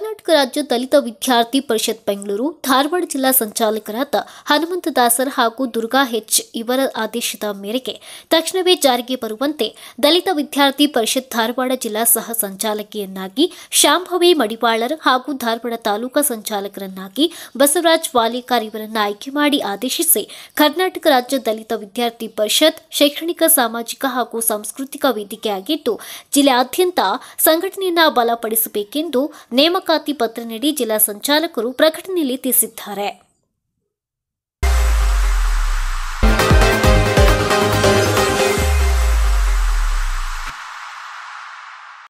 ಕರ್ನಾಟಕ ರಾಜ್ಯ ದಲಿತ ವಿದ್ಯಾರ್ಥಿ ಪರಿಷತ್ ಬೆಂಗಳೂರು ಧಾರವಾಡ ಜಿಲ್ಲಾ ಸಂಚಾಲಕರಾದ ಹನುಮಂತ ದಾಸರ್ ಹಾಗೂ ದುರ್ಗಾ ಹೆಚ್ ಇವರ ಆದೇಶದ ಮೇರೆಗೆ ತಕ್ಷಣವೇ ಜಾರಿಗೆ ಬರುವಂತೆ ದಲಿತ ವಿದ್ಯಾರ್ಥಿ ಪರಿಷತ್ ಧಾರವಾಡ ಜಿಲ್ಲಾ ಸಹ ಸಂಚಾಲಕಿಯನ್ನಾಗಿ ಶಾಂಭವಿ ಮಡಿವಾಳರ್ ಹಾಗೂ ಧಾರವಾಡ ತಾಲೂಕಾ ಸಂಚಾಲಕರನ್ನಾಗಿ ಬಸವರಾಜ್ ವಾಲೇಕಾರ್ ಇವರನ್ನ ಆಯ್ಕೆ ಮಾಡಿ ಆದೇಶಿಸಿ ಕರ್ನಾಟಕ ರಾಜ್ಯ ದಲಿತ ವಿದ್ಯಾರ್ಥಿ ಪರಿಷತ್ ಶೈಕ್ಷಣಿಕ ಸಾಮಾಜಿಕ ಹಾಗೂ ಸಾಂಸ್ಕೃತಿಕ ವೇದಿಕೆಯಾಗಿದ್ದು ಜಿಲ್ಲೆಯಾದ್ಯಂತ ಸಂಘಟನೆಯನ್ನ ಬಲಪಡಿಸಬೇಕೆಂದು ನೇಮಕಾತಿ ಪತ್ರ ನೀಡಿ ಜಿಲ್ಲಾ ಸಂಚಾಲಕರು ಪ್ರಕಟಣೆಯಲ್ಲಿ ತಿಳಿಸಿದ್ದಾರೆ